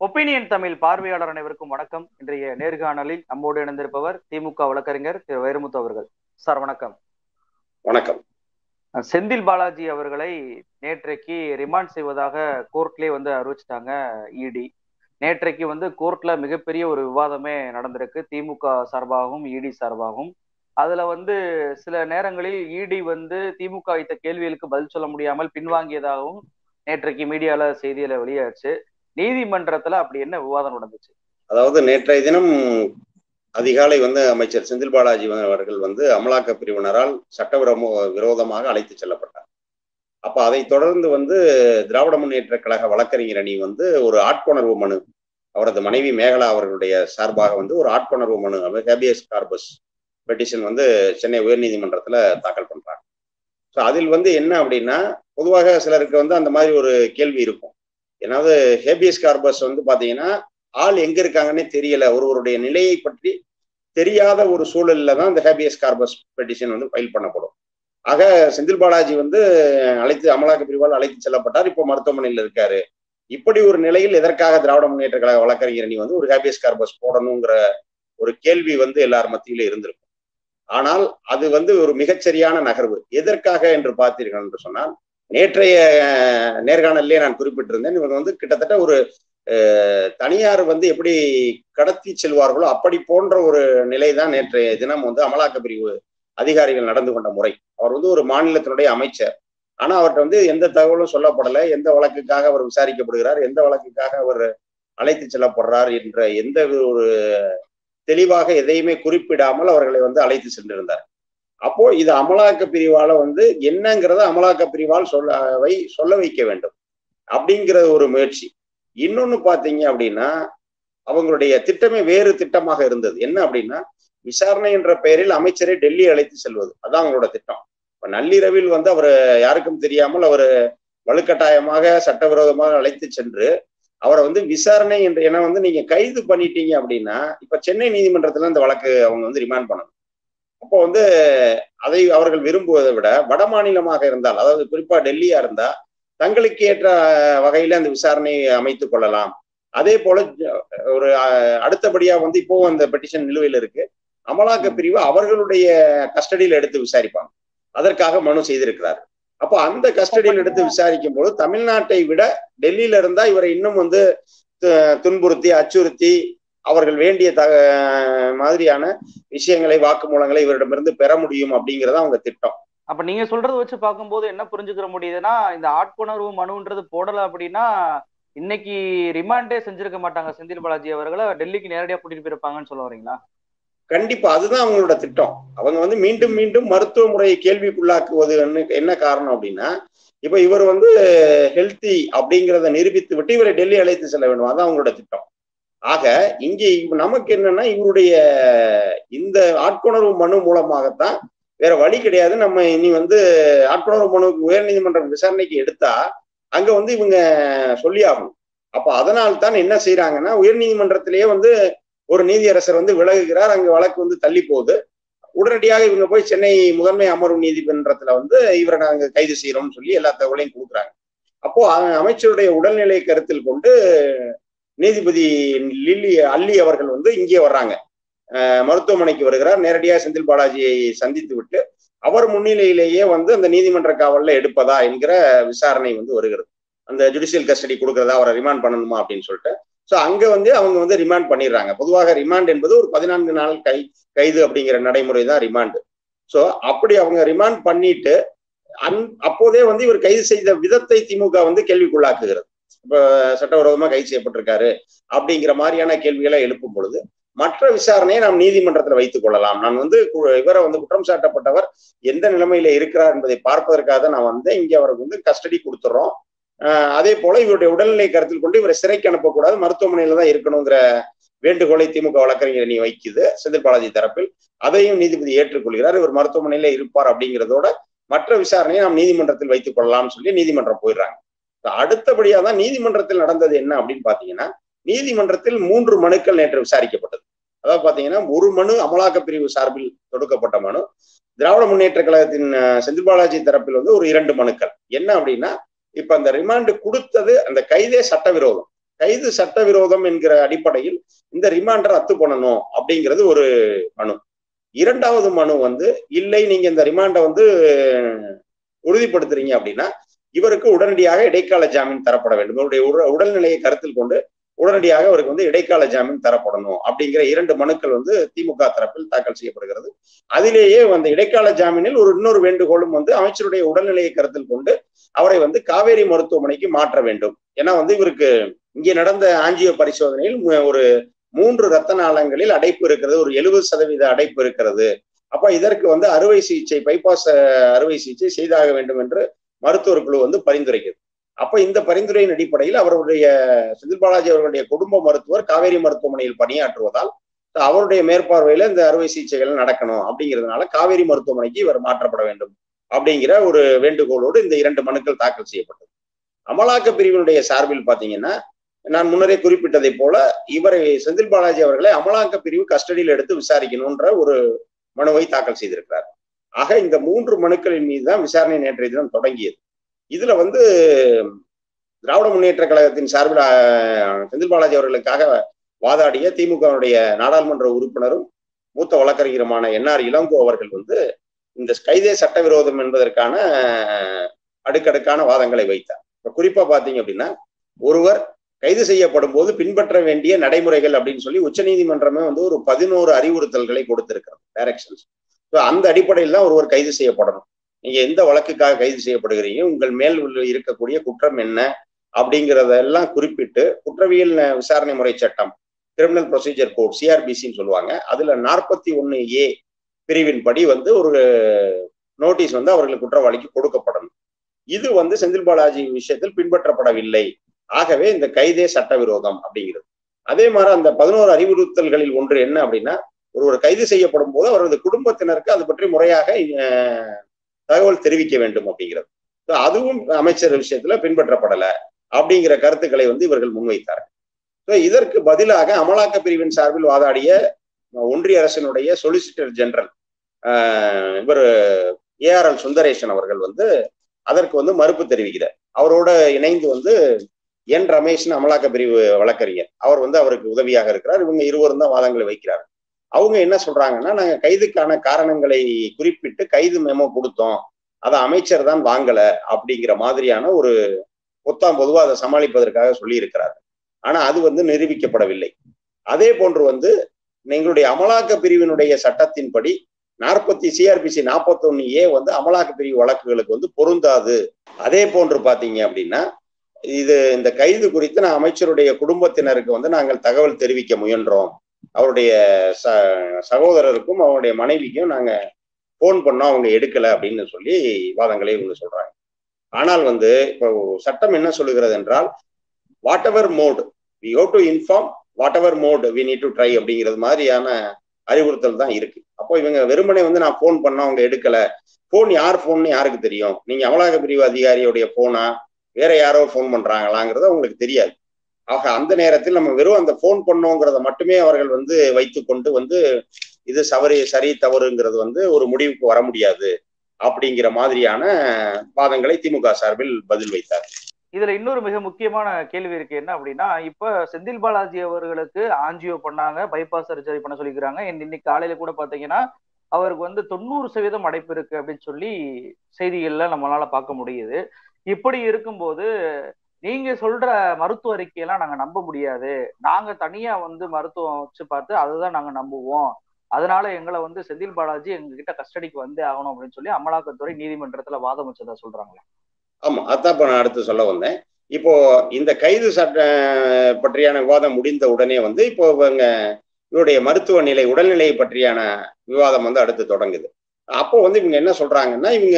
opinion Tamil பார்வையாளர் அனைவருக்கும் வணக்கம் இன்றைய நேர்காணலில் நம்மோடு இணைந்திருப்பவர் திமுக வழக்கறிஞர் திரு வைரமுத்து அவர்கள் சார் வணக்கம் வணக்கம் செந்தில் பாலாஜி அவர்களை நேற்றைக்கு ரிமாண்ட் செய்வதாக கோர்ட்லேயே வந்து அறிவிச்சிட்டாங்க இடி நேற்றைக்கு வந்து கோர்ட்ல மிகப்பெரிய ஒரு விவாதமே நடந்திருக்கு திமுக சார்பாகவும் இடி சார்பாகவும் அதுல வந்து சில நேரங்களில் இடி வந்து திமுக வைத்த கேள்விகளுக்கு பதில் சொல்ல முடியாமல் பின்வாங்கியதாகவும் நேற்றைக்கு மீடியால செய்தியில வெளியாச்சு நீதிமன்றத்துல அப்படி என்ன விவாதம் நடந்துச்சு அதாவது நேற்றைய தினம் அதிகாலை வந்து அமைச்சர் செந்தில் பாலாஜி அவர்கள் வந்து அமலாக்க பிரிவினரால் சட்டவிரோம விரோதமாக அழைத்து செல்லப்பட்டார் அப்ப அதை தொடர்ந்து வந்து திராவிட முன்னேற்ற கழக வழக்கறிஞர் அணி வந்து ஒரு ஆட்கொணர்வு மனு அவரது மனைவி மேகலா அவர்களுடைய சார்பாக வந்து ஒரு ஆட்கொணர்வு மனு ஹேபியஸ் கார்பஸ் பெட்டிஷன் வந்து சென்னை உயர்நீதிமன்றத்துல தாக்கல் பண்றாங்க ஸோ அதில் வந்து என்ன அப்படின்னா பொதுவாக சிலருக்கு வந்து அந்த மாதிரி ஒரு கேள்வி இருக்கும் ஏன்னாவது ஹேபியஸ் கார்பஸ் வந்து பாத்தீங்கன்னா ஆள் எங்க இருக்காங்கன்னே தெரியல ஒருவருடைய நிலையை பற்றி தெரியாத ஒரு சூழல்ல தான் இந்த ஹேபியஸ் கார்பஸ் பெட்டிஷன் வந்து ஃபைல் பண்ணப்படும் ஆக செந்தில் பாலாஜி வந்து அழைத்து அமலாக்க பிரிவால் அழைத்து செல்லப்பட்டார் இப்போ மருத்துவமனையில் இருக்காரு இப்படி ஒரு நிலையில் எதற்காக திராவிட முன்னேற்ற கழக வழக்கறிஞர் அணி வந்து ஒரு ஹேபியஸ் கார்பஸ் போடணுங்கிற ஒரு கேள்வி வந்து எல்லார் மத்தியில இருந்திருக்கும் ஆனால் அது வந்து ஒரு மிகச்சரியான நகர்வு எதற்காக என்று பார்த்தீர்கள் என்று சொன்னால் நேற்றைய நேர்காணல்லே நான் குறிப்பிட்டிருந்தேன் இவங்க வந்து கிட்டத்தட்ட ஒரு தனியார் வந்து எப்படி கடத்தி செல்வார்களோ அப்படி போன்ற ஒரு நிலைதான் நேற்றைய தினம் வந்து அமலாக்க பிரிவு அதிகாரிகள் நடந்து கொண்ட முறை அவர் வந்து ஒரு மாநிலத்தினுடைய அமைச்சர் ஆனா அவர்கிட்ட வந்து எந்த தகவலும் சொல்லப்படலை எந்த வழக்குக்காக அவர் விசாரிக்கப்படுகிறார் எந்த வழக்குக்காக அவர் அழைத்து செல்லப்படுறார் என்ற எந்த ஒரு தெளிவாக எதையுமே குறிப்பிடாமல் அவர்களை வந்து அழைத்து சென்றிருந்தார் அப்போ இது அமலாக்க பிரிவால வந்து என்னங்கிறத அமலாக்க பிரிவால் சொல்ல வை சொல்ல வைக்க வேண்டும் அப்படிங்கிற ஒரு முயற்சி இன்னொன்னு பாத்தீங்க அப்படின்னா அவங்களுடைய திட்டமே வேறு திட்டமாக இருந்தது என்ன அப்படின்னா விசாரணை என்ற பெயரில் அமைச்சரை டெல்லி அழைத்து செல்வது அதான் அவங்களோட திட்டம் இப்ப நள்ளிரவில் வந்து அவர் யாருக்கும் தெரியாமல் அவர் வலுக்கட்டாயமாக சட்டவிரோதமாக அழைத்து சென்று அவரை வந்து விசாரணை என்று ஏன்னா வந்து நீங்க கைது பண்ணிட்டீங்க அப்படின்னா இப்ப சென்னை நீதிமன்றத்துல இந்த வழக்கு அவங்க வந்து ரிமாண்ட் பண்ணணும் அப்போ வந்து அதை அவர்கள் விரும்புவதை விட வட மாநிலமாக இருந்தால் அதாவது குறிப்பா டெல்லியா இருந்தா தங்களுக்கு ஏற்ற வகையில அந்த விசாரணையை அமைத்துக் கொள்ளலாம் அதே போல ஒரு அடுத்தபடியா வந்து இப்போ அந்த பெட்டிஷன் நிலுவையில் இருக்கு அமலாக்க பிரிவு அவர்களுடைய கஸ்டடியில் எடுத்து விசாரிப்பாங்க அதற்காக மனு செய்திருக்கிறார் அப்போ அந்த கஸ்டடியில் எடுத்து விசாரிக்கும் போது தமிழ்நாட்டை விட டெல்லியில இருந்தா இவரை இன்னும் வந்து துன்புறுத்தி அச்சுறுத்தி அவர்கள் வேண்டிய த மாதிரியான விஷயங்களை வாக்குமூலங்களை இவரிடமிருந்து பெற முடியும் அப்படிங்கறத அவங்க திட்டம் அப்ப நீங்க சொல்றத வச்சு பார்க்கும்போது என்ன புரிஞ்சுக்கிற முடியுதுன்னா இந்த ஆட்கொணர்வு மனுன்றது போடல அப்படின்னா இன்னைக்கு ரிமாண்டே செஞ்சிருக்க மாட்டாங்க செந்தில் பாலாஜி அவர்களை டெல்லிக்கு நேரடியா கூட்டிட்டு போயிருப்பாங்கன்னு சொல்ல வரீங்களா கண்டிப்பா அதுதான் அவங்களோட திட்டம் அவங்க வந்து மீண்டும் மீண்டும் மருத்துவ முறையை கேள்விக்குள்ளாக்குவது என்ன காரணம் அப்படின்னா இப்ப இவர் வந்து ஹெல்த்தி அப்படிங்கிறத நிரூபித்து விட்டு இவரை டெல்லி அழைத்து செல்ல வேண்டும் அதான் அவங்களோட திட்டம் ஆக இங்கே நமக்கு என்னன்னா இவருடைய இந்த ஆட்கொணர்வு மனு மூலமாகத்தான் வேற வழி கிடையாது நம்ம இனி வந்து ஆட்கொணர்வு மனுவுக்கு உயர்நீதிமன்றம் விசாரணைக்கு எடுத்தா அங்க வந்து இவங்க சொல்லி ஆகணும் அப்ப அதனால் தான் என்ன செய்யறாங்கன்னா உயர்நீதிமன்றத்திலேயே வந்து ஒரு நீதியரசர் வந்து விலகுகிறார் அங்க வழக்கு வந்து தள்ளி போகுது உடனடியாக இவங்க போய் சென்னை முதன்மை அமர்வு நீதிமன்றத்துல வந்து இவரை நாங்க கைது செய்யறோம்னு சொல்லி எல்லா தகவலையும் கொடுக்குறாங்க அப்போ அமைச்சருடைய உடல்நிலை கருத்தில் கொண்டு நீதிபதி லில்லி அல்லி அவர்கள் வந்து இங்கே வர்றாங்க மருத்துவமனைக்கு வருகிறார் நேரடியாக செந்தில் பாலாஜியை சந்தித்து விட்டு அவர் முன்னிலையிலேயே வந்து அந்த நீதிமன்ற காவல்ல எடுப்பதா என்கிற விசாரணை வந்து வருகிறது அந்த ஜுடிஷியல் கஸ்டடி கொடுக்கறதா அவரை ரிமாண்ட் பண்ணணுமா அப்படின்னு சொல்லிட்டு ஸோ அங்க வந்து அவங்க வந்து ரிமாண்ட் பண்ணிடுறாங்க பொதுவாக ரிமாண்ட் என்பது ஒரு பதினான்கு நாள் கை கைது அப்படிங்கிற நடைமுறை தான் ரிமாண்டு ஸோ அப்படி அவங்க ரிமாண்ட் பண்ணிட்டு அந் அப்போதே வந்து இவர் கைது செய்த விதத்தை திமுக வந்து கேள்விக்குள்ளாக்குகிறது இப்போ சட்டவிரோதமா கைது செய்யப்பட்டிருக்காரு அப்படிங்கிற மாதிரியான கேள்விகளை எழுப்பும் பொழுது மற்ற விசாரணையை நாம் நீதிமன்றத்தில் வைத்துக் கொள்ளலாம் நான் வந்து இவரை வந்து குற்றம் சாட்டப்பட்டவர் எந்த நிலைமையில இருக்கிறார் என்பதை பார்ப்பதற்காக நான் வந்து இங்க அவருக்கு வந்து கஸ்டடி கொடுத்துறோம் அதே போல இவருடைய உடல்நிலை கருத்தில் கொண்டு இவரை சிறைக்கு அனுப்பக்கூடாது மருத்துவமனையில தான் இருக்கணுங்கிற வேண்டுகோளை திமுக வழக்கறிஞர் அணி வைக்குது செந்தில் பாலாஜி தரப்பில் அதையும் நீதிபதி ஏற்றுக்கொள்கிறார் இவர் மருத்துவமனையில இருப்பார் அப்படிங்கிறதோட மற்ற விசாரணையை நாம் நீதிமன்றத்தில் வைத்துக் கொள்ளலாம்னு சொல்லி நீதிமன்றம் போயிடுறாங்க அடுத்தபடியா தான் நீதிமன்றத்தில் நடந்தது என்ன அப்படின்னு பாத்தீங்கன்னா நீதிமன்றத்தில் மூன்று மனுக்கள் நேற்று விசாரிக்கப்பட்டது அதாவது பாத்தீங்கன்னா ஒரு மனு அமலாக்க பிரிவு சார்பில் தொடுக்கப்பட்ட மனு திராவிட முன்னேற்ற கழகத்தின் செந்தில் பாலாஜி தரப்பில் வந்து ஒரு இரண்டு மனுக்கள் என்ன அப்படின்னா இப்ப அந்த ரிமாண்டு கொடுத்தது அந்த கைதே சட்டவிரோதம் கைது சட்டவிரோதம் என்கிற அடிப்படையில் இந்த ரிமாண்டை ரத்து பண்ணணும் அப்படிங்கிறது ஒரு மனு இரண்டாவது மனு வந்து இல்லை நீங்க இந்த ரிமாண்டை வந்து உறுதிப்படுத்துறீங்க அப்படின்னா இவருக்கு உடனடியாக இடைக்கால ஜாமீன் தரப்பட வேண்டும் இவருடைய உடல்நிலையை கருத்தில் கொண்டு உடனடியாக அவருக்கு வந்து இடைக்கால ஜாமீன் தரப்படணும் அப்படிங்கிற இரண்டு மனுக்கள் வந்து திமுக தரப்பில் தாக்கல் செய்யப்படுகிறது அதிலேயே அந்த இடைக்கால ஜாமீனில் ஒரு இன்னொரு வேண்டுகோளும் வந்து அமைச்சருடைய உடல்நிலையை கருத்தில் கொண்டு அவரை வந்து காவேரி மருத்துவமனைக்கு மாற்ற வேண்டும் ஏன்னா வந்து இவருக்கு இங்கே நடந்த ஆஞ்சியோ பரிசோதனையில் ஒரு மூன்று ரத்த நாளங்களில் அடைப்பு இருக்கிறது ஒரு எழுபது சதவீத அடைப்பு இருக்கிறது அப்ப இதற்கு வந்து அறுவை சிகிச்சை பைபாஸ் அறுவை சிகிச்சை செய்தாக வேண்டும் என்று மருத்துவர் குழு வந்து பரிந்துரைக்குது அப்ப இந்த பரிந்துரையின் அடிப்படையில் அவருடைய செந்தில் பாலாஜி அவர்களுடைய குடும்ப மருத்துவர் காவேரி மருத்துவமனையில் பணியாற்றுவதால் அவருடைய மேற்பார்வையில இந்த அறுவை சிகிச்சைகள் நடக்கணும் அப்படிங்கிறதுனால காவேரி மருத்துவமனைக்கு இவர் மாற்றப்பட வேண்டும் அப்படிங்கிற ஒரு வேண்டுகோளோடு இந்த இரண்டு மனுக்கள் தாக்கல் செய்யப்பட்டது அமலாக்க பிரிவினுடைய சார்பில் பாத்தீங்கன்னா நான் முன்னரே குறிப்பிட்டதை போல இவரை செந்தில் பாலாஜி அவர்களை அமலாக்க பிரிவு கஸ்டடியில் எடுத்து விசாரிக்கணும்ன்ற ஒரு மனுவை தாக்கல் செய்திருக்கிறார் ஆக இந்த மூன்று மனுக்களின் மீது தான் விசாரணை நேற்றைய தினம் தொடங்கியது இதுல வந்து திராவிட முன்னேற்ற கழகத்தின் சார்பில் செந்தில் பாலாஜி அவர்களுக்காக வாதாடிய திமுகவுடைய நாடாளுமன்ற உறுப்பினரும் மூத்த வழக்கறிஞருமான என்ஆர் இளங்கோ அவர்கள் வந்து இந்த கைதே சட்டவிரோதம் என்பதற்கான அடுக்கடுக்கான வாதங்களை வைத்தார் இப்ப குறிப்பா பாத்தீங்க அப்படின்னா ஒருவர் கைது செய்யப்படும் போது பின்பற்ற வேண்டிய நடைமுறைகள் அப்படின்னு சொல்லி உச்சநீதிமன்றமே வந்து ஒரு பதினோரு அறிவுறுத்தல்களை கொடுத்திருக்கிறது டைரக்ஷன்ஸ் ஸோ அந்த அடிப்படையில் தான் ஒருவர் கைது செய்யப்படணும் நீங்க எந்த வழக்குக்காக கைது செய்யப்படுகிறீங்க உங்கள் மேல் இருக்கக்கூடிய குற்றம் என்ன அப்படிங்கிறதெல்லாம் குறிப்பிட்டு குற்றவியல் விசாரணை முறை சட்டம் கிரிமினல் ப்ரொசீஜர் கோட் சிஆர்பிசின்னு சொல்லுவாங்க அதுல நாற்பத்தி ஒன்னு ஏ பிரிவின் படி வந்து ஒரு நோட்டீஸ் வந்து அவர்களுக்கு குற்றவாளிக்கு கொடுக்கப்படணும் இது வந்து செந்தில் பாலாஜி விஷயத்தில் பின்பற்றப்படவில்லை ஆகவே இந்த கைதே சட்டவிரோதம் அப்படிங்கிறது அதே மாதிரி அந்த பதினோரு அறிவுறுத்தல்களில் ஒன்று என்ன அப்படின்னா ஒருவர் கைது செய்யப்படும் போது அவரது குடும்பத்தினருக்கு அது பற்றி முறையாக தகவல் தெரிவிக்க வேண்டும் அப்படிங்கிறது அதுவும் அமைச்சர் விஷயத்துல பின்பற்றப்படல அப்படிங்கிற கருத்துக்களை வந்து இவர்கள் முன்வைத்தார்கள் ஸோ இதற்கு பதிலாக அமலாக்க பிரிவின் சார்பில் வாதாடிய ஒன்றிய அரசினுடைய சொலிசிட்டர் ஜெனரல் இவர் ஏஆர்எல் சுந்தரேசன் அவர்கள் வந்து அதற்கு வந்து மறுப்பு தெரிவிக்கிறார் அவரோட இணைந்து வந்து என் ரமேஷ்னு அமலாக்க பிரிவு வழக்கறிஞர் அவர் வந்து அவருக்கு உதவியாக இருக்கிறார் இவங்க இருவரும் தான் வாதங்களை வைக்கிறார் அவங்க என்ன சொல்றாங்கன்னா நாங்க கைதுக்கான காரணங்களை குறிப்பிட்டு கைது மெமோ கொடுத்தோம் அதை அமைச்சர் தான் வாங்கல அப்படிங்கிற மாதிரியான ஒரு பொத்தாம் பொதுவாக அதை சமாளிப்பதற்காக சொல்லி இருக்கிறார் ஆனா அது வந்து நிரூபிக்கப்படவில்லை அதே போன்று வந்து எங்களுடைய அமலாக்க பிரிவினுடைய சட்டத்தின்படி நாற்பத்தி சிஆர்பிசி நாற்பத்தொன்னு ஏ வந்து அமலாக்க பிரிவு வழக்குகளுக்கு வந்து பொருந்தாது அதே போன்று பாத்தீங்க அப்படின்னா இது இந்த கைது குறித்து நான் அமைச்சருடைய குடும்பத்தினருக்கு வந்து நாங்கள் தகவல் தெரிவிக்க முயன்றோம் அவருடைய ச சகோதரருக்கும் அவருடைய மனைவிக்கும் நாங்க போன் பண்ணோம் அவங்க எடுக்கல அப்படின்னு சொல்லி வாதங்களை இவங்க சொல்றாங்க ஆனால் வந்து இப்போ சட்டம் என்ன சொல்லுகிறது என்றால் whatever mode we have to inform whatever mode we need to try அப்படிங்கிறது மாதிரியான அறிவுறுத்தல் தான் இருக்கு அப்போ இவங்க வெறுமனே வந்து நான் போன் பண்ண அவங்க எடுக்கல போன் யார் போன்னு யாருக்கு தெரியும் நீங்க அமலாக்க பிரிவு அதிகாரியுடைய போனா வேற யாரோ போன் பண்றாங்களாங்கிறது அவங்களுக்கு தெரியாது ஆக அந்த நேரத்தில் நம்ம வெறும் அந்த போன் பண்ணோங்கிறத மட்டுமே அவர்கள் வந்து வைத்து கொண்டு வந்து இது சவரி சரி தவறுங்கிறது வந்து ஒரு முடிவுக்கு வர முடியாது அப்படிங்கிற மாதிரியான வாதங்களை திமுக சார்பில் பதில் வைத்தார் இதுல இன்னொரு மிக முக்கியமான கேள்வி இருக்கு என்ன அப்படின்னா இப்ப செந்தில் பாலாஜி அவர்களுக்கு ஆஞ்சியோ பண்ணாங்க பைபாஸ் சர்ஜரி பண்ண சொல்லிக்கிறாங்க இன்னைக்கு காலையில கூட பாத்தீங்கன்னா அவருக்கு வந்து தொண்ணூறு சதவீதம் அடைப்பு இருக்கு அப்படின்னு சொல்லி செய்திகள்ல நம்மளால பார்க்க முடியுது இப்படி இருக்கும்போது நீங்க சொல்ற மருத்துவ அறிக்கையெல்லாம் நாங்க நம்ப முடியாது நாங்க தனியா வந்து மருத்துவம் வச்சு பார்த்து அதுதான் நாங்க நம்புவோம் அதனால எங்களை வந்து செந்தில் பாலாஜி எங்க கிட்ட கஸ்டடிக்கு வந்தே ஆகணும் அப்படின்னு சொல்லி அமலாக்கத்துறை நீதிமன்றத்துல வாதம் வச்சதா சொல்றாங்களே ஆமா அதான் இப்ப நான் அடுத்து சொல்ல வந்தேன் இப்போ இந்த கைது சட்ட பற்றியான விவாதம் முடிந்த உடனே வந்து இப்போ இவங்க இவருடைய மருத்துவ நிலை உடல்நிலை பற்றியான விவாதம் வந்து அடுத்து தொடங்குது அப்போ வந்து இவங்க என்ன சொல்றாங்கன்னா இவங்க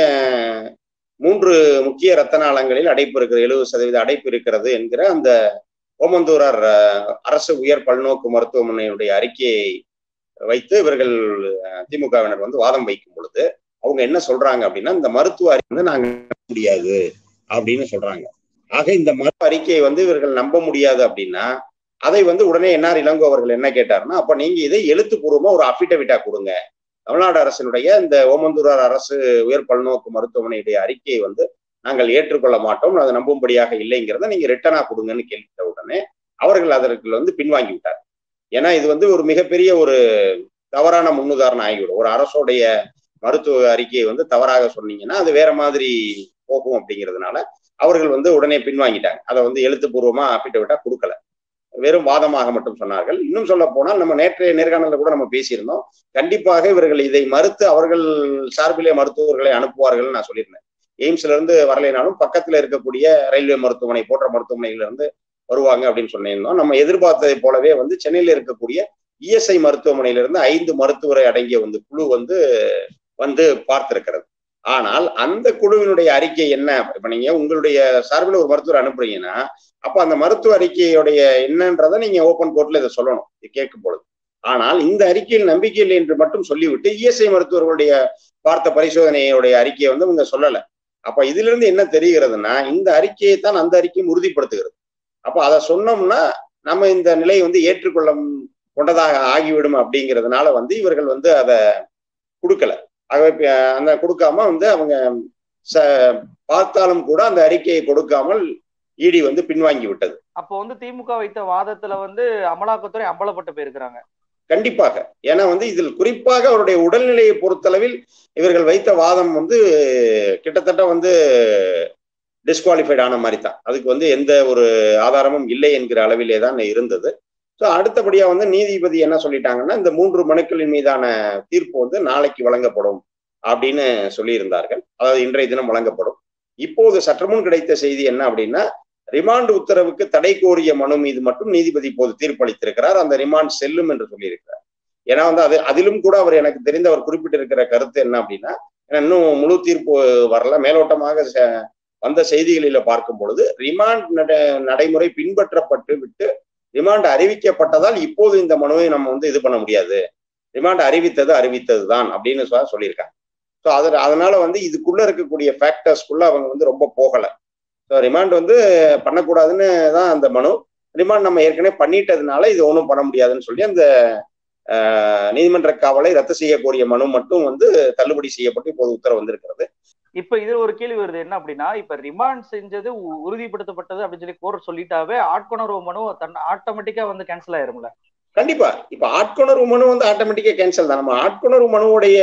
மூன்று முக்கிய ரத்த நாளங்களில் அடைப்பு இருக்கிறது எழுபது சதவீத அடைப்பு இருக்கிறது என்கிற அந்த ஓமந்தூரார் அரசு உயர் பல்நோக்கு மருத்துவமனையுடைய அறிக்கையை வைத்து இவர்கள் திமுகவினர் வந்து வாதம் வைக்கும் பொழுது அவங்க என்ன சொல்றாங்க அப்படின்னா இந்த மருத்துவ அறிக்கை வந்து நாங்க முடியாது அப்படின்னு சொல்றாங்க ஆக இந்த மருத்துவ அறிக்கையை வந்து இவர்கள் நம்ப முடியாது அப்படின்னா அதை வந்து உடனே என்ஆர் இளங்கோ அவர்கள் என்ன கேட்டாருன்னா அப்ப நீங்க இதை எழுத்துப்பூர்வமா ஒரு அஃபிடவிட்டா கொடுங்க தமிழ்நாடு அரசினுடைய இந்த ஓமந்தூரார் அரசு உயர் பல்நோக்கு மருத்துவமனையுடைய அறிக்கையை வந்து நாங்கள் ஏற்றுக்கொள்ள மாட்டோம் அதை நம்பும்படியாக இல்லைங்கிறத நீங்க ரிட்டனா கொடுங்கன்னு கேள்விட்ட உடனே அவர்கள் அதற்கு வந்து பின்வாங்கி விட்டார் ஏன்னா இது வந்து ஒரு மிகப்பெரிய ஒரு தவறான முன்னுதாரணம் ஆகிவிடும் ஒரு அரசோடைய மருத்துவ அறிக்கையை வந்து தவறாக சொன்னீங்கன்னா அது வேற மாதிரி போகும் அப்படிங்கிறதுனால அவர்கள் வந்து உடனே பின்வாங்கிட்டாங்க அதை வந்து எழுத்துப்பூர்வமா அப்பிட்ட விட்டா கொடுக்கல வெறும் வாதமாக மட்டும் சொன்னார்கள் இன்னும் சொல்ல போனால் நம்ம நேற்றைய நேர்காணல கூட நம்ம பேசியிருந்தோம் கண்டிப்பாக இவர்கள் இதை மறுத்து அவர்கள் சார்பிலே மருத்துவர்களை அனுப்புவார்கள் நான் சொல்லியிருந்தேன் எய்ம்ஸ்ல இருந்து வரலைனாலும் பக்கத்துல இருக்கக்கூடிய ரயில்வே மருத்துவமனை போன்ற மருத்துவமனைகள்ல இருந்து வருவாங்க அப்படின்னு சொன்னிருந்தோம் நம்ம எதிர்பார்த்ததை போலவே வந்து சென்னையில இருக்கக்கூடிய இஎஸ்ஐ மருத்துவமனையிலிருந்து ஐந்து மருத்துவரை அடங்கிய வந்து குழு வந்து வந்து பார்த்திருக்கிறது ஆனால் அந்த குழுவினுடைய அறிக்கை என்ன இப்ப நீங்க உங்களுடைய சார்பில் ஒரு மருத்துவர் அனுப்புறீங்கன்னா அப்ப அந்த மருத்துவ அறிக்கையுடைய என்னன்றதை நீங்க ஓப்பன் கோர்ட்ல இதை சொல்லணும் கேட்கும் பொழுது ஆனால் இந்த அறிக்கையில் நம்பிக்கை இல்லை என்று மட்டும் சொல்லிவிட்டு இஎஸ்ஐ மருத்துவர்களுடைய பார்த்த பரிசோதனையுடைய அறிக்கையை வந்து இவங்க சொல்லல அப்ப இதுல இருந்து என்ன தெரிகிறதுனா இந்த அறிக்கையை தான் அந்த அறிக்கையும் உறுதிப்படுத்துகிறது அப்ப அதை சொன்னோம்னா நம்ம இந்த நிலையை வந்து ஏற்றுக்கொள்ள கொண்டதாக ஆகிவிடும் அப்படிங்கிறதுனால வந்து இவர்கள் வந்து அதை கொடுக்கல ஆகவே அந்த கொடுக்காம வந்து அவங்க ச பார்த்தாலும் கூட அந்த அறிக்கையை கொடுக்காமல் இடி வந்து பின்வாங்கி விட்டது அப்போ வந்து திமுக வைத்த வாதத்துல வந்து அமலாக்கத்துறை அம்பலப்பட்டு போயிருக்கிறாங்க கண்டிப்பாக ஏன்னா வந்து இதில் குறிப்பாக அவருடைய உடல்நிலையை பொறுத்தளவில் இவர்கள் வைத்த வாதம் வந்து கிட்டத்தட்ட வந்து டிஸ்குவாலிஃபைட் ஆன மாதிரி தான் அதுக்கு வந்து எந்த ஒரு ஆதாரமும் இல்லை என்கிற அளவிலே தான் இருந்தது ஸோ அடுத்தபடியா வந்து நீதிபதி என்ன சொல்லிட்டாங்கன்னா இந்த மூன்று மனுக்களின் மீதான தீர்ப்பு வந்து நாளைக்கு வழங்கப்படும் அப்படின்னு சொல்லியிருந்தார்கள் அதாவது இன்றைய தினம் வழங்கப்படும் இப்போது சற்றுமுன் கிடைத்த செய்தி என்ன அப்படின்னா ரிமாண்ட் உத்தரவுக்கு தடை கோரிய மனு மீது மட்டும் நீதிபதி இப்போது தீர்ப்பளித்திருக்கிறார் அந்த ரிமாண்ட் செல்லும் என்று சொல்லியிருக்கிறார் ஏன்னா வந்து அது அதிலும் கூட அவர் எனக்கு தெரிந்த அவர் குறிப்பிட்டிருக்கிற கருத்து என்ன அப்படின்னா இன்னும் முழு தீர்ப்பு வரல மேலோட்டமாக வந்த செய்திகளில பார்க்கும் பொழுது ரிமாண்ட் நடைமுறை பின்பற்றப்பட்டு விட்டு ரிமாண்ட் அறிவிக்கப்பட்டதால் இப்போது இந்த மனுவை நம்ம வந்து இது பண்ண முடியாது ரிமாண்ட் அறிவித்தது அறிவித்தது தான் அப்படின்னு சொல்லியிருக்காங்க ஸோ அது அதனால வந்து இதுக்குள்ள இருக்கக்கூடிய ஃபேக்டர்ஸ்குள்ள அவங்க வந்து ரொம்ப போகலை ஸோ ரிமாண்ட் வந்து பண்ணக்கூடாதுன்னு தான் அந்த மனு ரிமாண்ட் நம்ம ஏற்கனவே பண்ணிட்டதுனால இது ஒன்றும் பண்ண முடியாதுன்னு சொல்லி அந்த நீதிமன்ற காவலை ரத்து செய்யக்கூடிய மனு மட்டும் வந்து தள்ளுபடி செய்யப்பட்டு இப்போது உத்தரவு வந்திருக்கிறது இப்ப இதுல ஒரு கேள்வி வருது என்ன அப்படின்னா இப்ப ரிமாண்ட் செஞ்சது உறுதிப்படுத்தப்பட்டது அப்படின்னு சொல்லி கோர்ட் சொல்லிட்டாவே ஆட்கொணர்வு மனு தன் ஆட்டோமேட்டிக்கா வந்து கேன்சல் ஆயிரும்ல கண்டிப்பா இப்ப ஆட்கொணர்வு மனு வந்து ஆட்டோமேட்டிக்கா கேன்சல் தான் நம்ம ஆட்கொணர்வு மனுவுடைய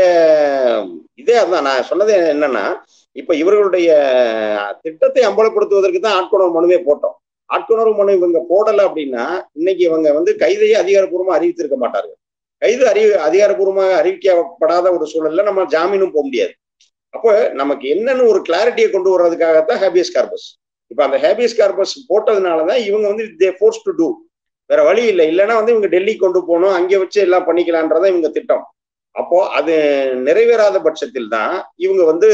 இதே அதுதான் நான் சொன்னது என்னன்னா இப்ப இவர்களுடைய திட்டத்தை அம்பலப்படுத்துவதற்கு தான் ஆட்கொணர்வு மனுவே போட்டோம் ஆட்கொணர்வு மனு இவங்க போடல அப்படின்னா இன்னைக்கு இவங்க வந்து கைதையை அதிகாரப்பூர்வமா அறிவித்திருக்க மாட்டார்கள் கைது அறி அதிகாரப்பூர்வமாக அறிவிக்கப்படாத ஒரு சூழல்ல நம்ம ஜாமீனும் போக முடியாது அப்போ நமக்கு என்னன்னு ஒரு கிளாரிட்டியை கொண்டு வர்றதுக்காகத்தான் ஹேபியஸ் கார்பஸ் இப்ப அந்த ஹேபியஸ் கார்பஸ் போட்டதுனாலதான் இவங்க வந்து தே ஃபோர்ஸ் டு டூ வேற வழி இல்லை இல்லைன்னா வந்து இவங்க டெல்லி கொண்டு போகணும் அங்கே வச்சு எல்லாம் பண்ணிக்கலான்றதான் இவங்க திட்டம் அப்போ அது நிறைவேறாத பட்சத்தில் தான் இவங்க வந்து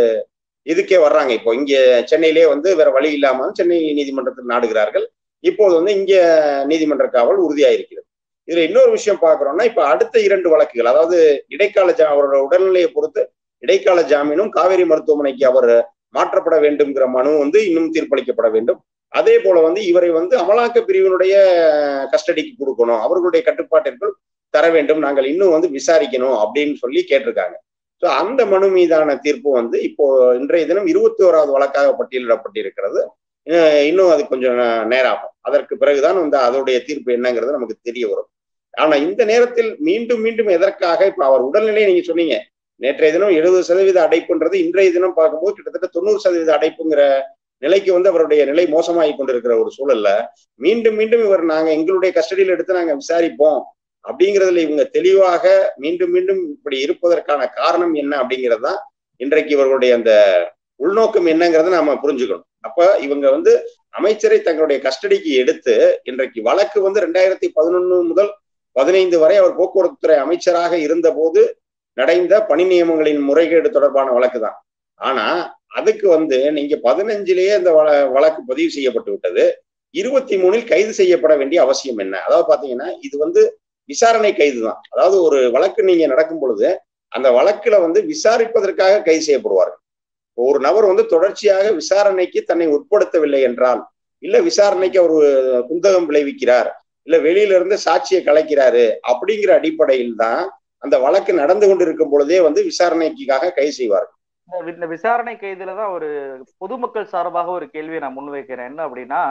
இதுக்கே வர்றாங்க இப்போ இங்க சென்னையிலே வந்து வேற வழி இல்லாம சென்னை நீதிமன்றத்தில் நாடுகிறார்கள் இப்போது வந்து இங்க நீதிமன்ற காவல் உறுதியாயிருக்கிறது இதுல இன்னொரு விஷயம் பாக்குறோம்னா இப்ப அடுத்த இரண்டு வழக்குகள் அதாவது இடைக்கால ஜா அவரோட உடல்நிலையை பொறுத்து இடைக்கால ஜாமீனும் காவேரி மருத்துவமனைக்கு அவர் மாற்றப்பட வேண்டும்ங்கிற மனு வந்து இன்னும் தீர்ப்பளிக்கப்பட வேண்டும் அதே போல வந்து இவரை வந்து அமலாக்க பிரிவினுடைய கஸ்டடிக்கு கொடுக்கணும் அவர்களுடைய கட்டுப்பாட்டிற்குள் தர வேண்டும் நாங்கள் இன்னும் வந்து விசாரிக்கணும் அப்படின்னு சொல்லி கேட்டிருக்காங்க ஸோ அந்த மனு மீதான தீர்ப்பு வந்து இப்போ இன்றைய தினம் இருபத்தி ஓராவது வழக்காக பட்டியலிடப்பட்டிருக்கிறது இன்னும் அது கொஞ்சம் நேராகும் அதற்கு பிறகுதான் வந்து அதோடைய தீர்ப்பு என்னங்கிறது நமக்கு தெரிய வரும் ஆனா இந்த நேரத்தில் மீண்டும் மீண்டும் எதற்காக இப்ப அவர் உடல்நிலையை நீங்க சொன்னீங்க நேற்றைய தினம் எழுபது சதவீத அடைப்புன்றது இன்றைய தினம் பார்க்கும்போது கிட்டத்தட்ட தொண்ணூறு சதவீத அடைப்புங்கிற நிலைக்கு வந்து அவருடைய நிலை மோசமாகி கொண்டிருக்கிற ஒரு சூழல்ல மீண்டும் மீண்டும் இவர் நாங்க எங்களுடைய கஸ்டடியில் எடுத்து நாங்க விசாரிப்போம் அப்படிங்கிறதுல இவங்க தெளிவாக மீண்டும் மீண்டும் இப்படி இருப்பதற்கான காரணம் என்ன அப்படிங்கிறது தான் இன்றைக்கு இவர்களுடைய அந்த உள்நோக்கம் என்னங்கிறத நாம புரிஞ்சுக்கணும் அப்ப இவங்க வந்து அமைச்சரை தங்களுடைய கஸ்டடிக்கு எடுத்து இன்றைக்கு வழக்கு வந்து ரெண்டாயிரத்தி பதினொன்னு முதல் பதினைந்து வரை அவர் போக்குவரத்து துறை அமைச்சராக இருந்த போது நடைந்த பணி நியமங்களின் முறைகேடு தொடர்பான வழக்கு தான் ஆனா அதுக்கு வந்து நீங்க பதினஞ்சிலேயே இந்த வழக்கு பதிவு செய்யப்பட்டு விட்டது இருபத்தி மூணில் கைது செய்யப்பட வேண்டிய அவசியம் என்ன அதாவது பாத்தீங்கன்னா இது வந்து விசாரணை கைது தான் அதாவது ஒரு வழக்கு நீங்க நடக்கும் பொழுது அந்த வழக்குல வந்து விசாரிப்பதற்காக கைது செய்யப்படுவார்கள் ஒரு நபர் வந்து தொடர்ச்சியாக விசாரணைக்கு தன்னை உட்படுத்தவில்லை என்றால் இல்ல விசாரணைக்கு அவர் குந்தகம் விளைவிக்கிறார் இல்ல வெளியில இருந்து சாட்சியை கலைக்கிறாரு அப்படிங்கிற அடிப்படையில் தான் அந்த வழக்கு நடந்து கொண்டு இருக்கும் பொழுதே வந்து விசாரணைக்காக கைது செய்வார்கள் இந்த விசாரணை கைதுல தான் ஒரு பொதுமக்கள் சார்பாக ஒரு கேள்வியை நான் முன்வைக்கிறேன் என்ன அப்படின்னா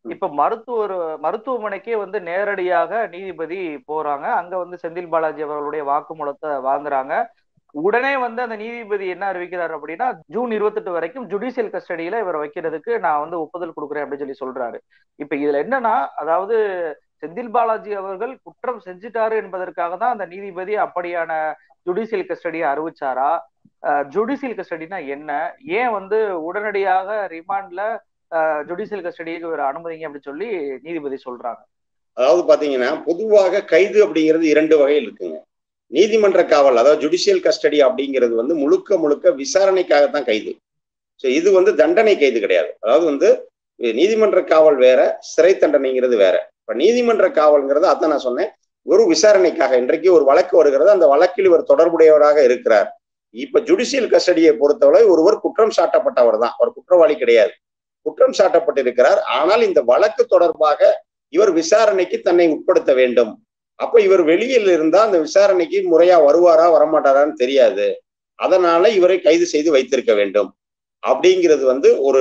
இப்ப மருத்துவர் மருத்துவமனைக்கே வந்து நேரடியாக நீதிபதி போறாங்க அங்க வந்து செந்தில் பாலாஜி அவர்களுடைய வாக்குமூலத்தை வாங்குறாங்க உடனே வந்து அந்த நீதிபதி என்ன அறிவிக்கிறார் அப்படின்னா ஜூன் இருபத்தெட்டு வரைக்கும் ஜுடிஷியல் கஸ்டடியில இவரை வைக்கிறதுக்கு நான் வந்து ஒப்புதல் கொடுக்குறேன் அப்படின்னு சொல்லி சொல்றாரு இப்ப இதுல என்னன்னா அதாவது செந்தில் பாலாஜி அவர்கள் குற்றம் செஞ்சுட்டாரு என்பதற்காக தான் அந்த நீதிபதி அப்படியான ஜுடிஷியல் கஸ்டடியை அறிவிச்சாரா ஜுடிஷியல் கஸ்டடினா என்ன ஏன் வந்து உடனடியாக ரிமாண்ட்ல ஜுடிஷியல் கஸ்டடிக்கு ஒரு அனுமதிங்க அப்படின்னு சொல்லி நீதிபதி சொல்றாங்க அதாவது பாத்தீங்கன்னா பொதுவாக கைது அப்படிங்கிறது இரண்டு வகையில் இருக்குங்க நீதிமன்ற காவல் அதாவது ஜுடிஷியல் கஸ்டடி அப்படிங்கிறது வந்து முழுக்க முழுக்க விசாரணைக்காகத்தான் கைது ஸோ இது வந்து தண்டனை கைது கிடையாது அதாவது வந்து நீதிமன்ற காவல் வேற சிறை தண்டனைங்கிறது வேற இப்ப நீதிமன்ற காவல்ங்கிறது அதான் நான் சொன்னேன் ஒரு விசாரணைக்காக இன்றைக்கு ஒரு வழக்கு வருகிறது அந்த வழக்கில் இவர் தொடர்புடையவராக இருக்கிறார் இப்ப ஜுடிஷியல் கஸ்டடியை பொறுத்தவரை ஒருவர் குற்றம் சாட்டப்பட்டவர் தான் அவர் குற்றவாளி கிடையாது குற்றம் சாட்டப்பட்டிருக்கிறார் ஆனால் இந்த வழக்கு தொடர்பாக இவர் விசாரணைக்கு தன்னை உட்படுத்த வேண்டும் அப்ப இவர் வெளியில் இருந்தா அந்த விசாரணைக்கு முறையா வருவாரா வரமாட்டாரான்னு தெரியாது அதனால இவரை கைது செய்து வைத்திருக்க வேண்டும் அப்படிங்கிறது வந்து ஒரு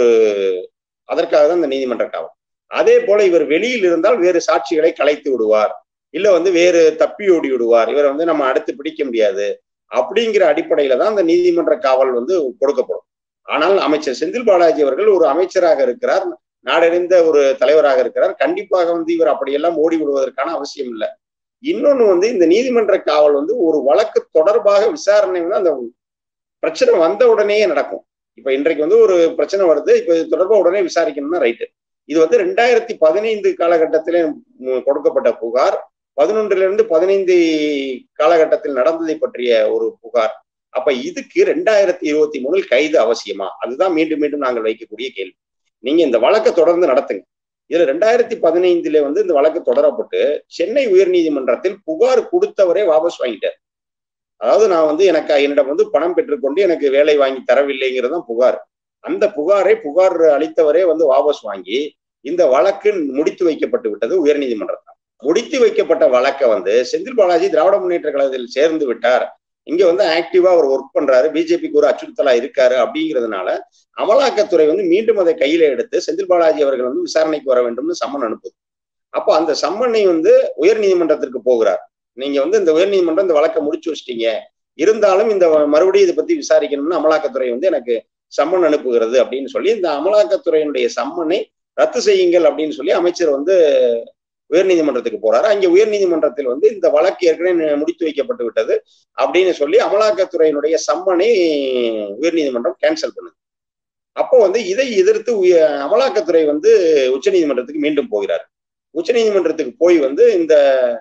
அதற்காக தான் இந்த நீதிமன்ற காவல் அதே போல இவர் வெளியில் இருந்தால் வேறு சாட்சிகளை கலைத்து விடுவார் இல்ல வந்து வேறு தப்பி ஓடி விடுவார் இவரை வந்து நம்ம அடுத்து பிடிக்க முடியாது அப்படிங்கிற அடிப்படையில தான் அந்த நீதிமன்ற காவல் வந்து கொடுக்கப்படும் ஆனால் அமைச்சர் செந்தில் பாலாஜி அவர்கள் ஒரு அமைச்சராக இருக்கிறார் நாடறிந்த ஒரு தலைவராக இருக்கிறார் கண்டிப்பாக வந்து இவர் அப்படியெல்லாம் ஓடி விடுவதற்கான அவசியம் இல்லை இன்னொன்னு வந்து இந்த நீதிமன்ற காவல் வந்து ஒரு வழக்கு தொடர்பாக விசாரணை வந்து அந்த பிரச்சனை வந்த உடனேயே நடக்கும் இப்ப இன்றைக்கு வந்து ஒரு பிரச்சனை வருது இப்ப இது தொடர்பா உடனே விசாரிக்கணும்னா ரைட்டு இது வந்து ரெண்டாயிரத்தி பதினைந்து காலகட்டத்திலே கொடுக்கப்பட்ட புகார் பதினொன்றுல இருந்து பதினைந்து காலகட்டத்தில் நடந்ததை பற்றிய ஒரு புகார் அப்ப இதுக்கு ரெண்டாயிரத்தி இருபத்தி மூணில் கைது அவசியமா அதுதான் மீண்டும் மீண்டும் நாங்கள் வைக்கக்கூடிய கேள்வி நீங்க இந்த வழக்கை தொடர்ந்து நடத்துங்க இதுல ரெண்டாயிரத்தி பதினைந்துல வந்து இந்த வழக்கு தொடரப்பட்டு சென்னை உயர்நீதிமன்றத்தில் புகார் கொடுத்தவரே வாபஸ் வாங்கிட்டார் அதாவது நான் வந்து எனக்கு என்னிடம் வந்து பணம் பெற்றுக்கொண்டு எனக்கு வேலை வாங்கி தரவில்லைங்கிறது தான் புகார் அந்த புகாரை புகார் அளித்தவரே வந்து வாபஸ் வாங்கி இந்த வழக்கு முடித்து வைக்கப்பட்டு விட்டது உயர்நீதிமன்றத்தால் முடித்து வைக்கப்பட்ட வழக்கை வந்து செந்தில் பாலாஜி திராவிட முன்னேற்ற கழகத்தில் சேர்ந்து விட்டார் இங்க வந்து ஆக்டிவா அவர் ஒர்க் பண்றாரு பிஜேபிக்கு ஒரு அச்சுறுத்தலா இருக்காரு அப்படிங்கிறதுனால அமலாக்கத்துறை வந்து மீண்டும் அதை கையில எடுத்து செந்தில் பாலாஜி அவர்கள் வந்து விசாரணைக்கு வர வேண்டும்னு சம்மன் அனுப்புது அப்போ அந்த சம்மனை வந்து உயர் நீதிமன்றத்திற்கு போகிறார் நீங்க வந்து இந்த உயர் நீதிமன்றம் இந்த வழக்கை முடிச்சு வச்சிட்டீங்க இருந்தாலும் இந்த மறுபடியும் இதை பத்தி விசாரிக்கணும்னு அமலாக்கத்துறை வந்து எனக்கு சம்மன் அனுப்புகிறது அப்படின்னு சொல்லி இந்த அமலாக்கத்துறையினுடைய சம்மனை ரத்து செய்யுங்கள் அப்படின்னு சொல்லி அமைச்சர் வந்து உயர்நீதிமன்றத்துக்கு போறாரு அங்கே உயர்நீதிமன்றத்தில் வந்து இந்த வழக்கு ஏற்கனவே முடித்து வைக்கப்பட்டு விட்டது அப்படின்னு சொல்லி அமலாக்கத்துறையினுடைய சம்மனை உயர்நீதிமன்றம் கேன்சல் பண்ணுது அப்போ வந்து இதை எதிர்த்து அமலாக்கத்துறை வந்து உச்சநீதிமன்றத்துக்கு மீண்டும் போகிறார் உச்சநீதிமன்றத்துக்கு போய் வந்து இந்த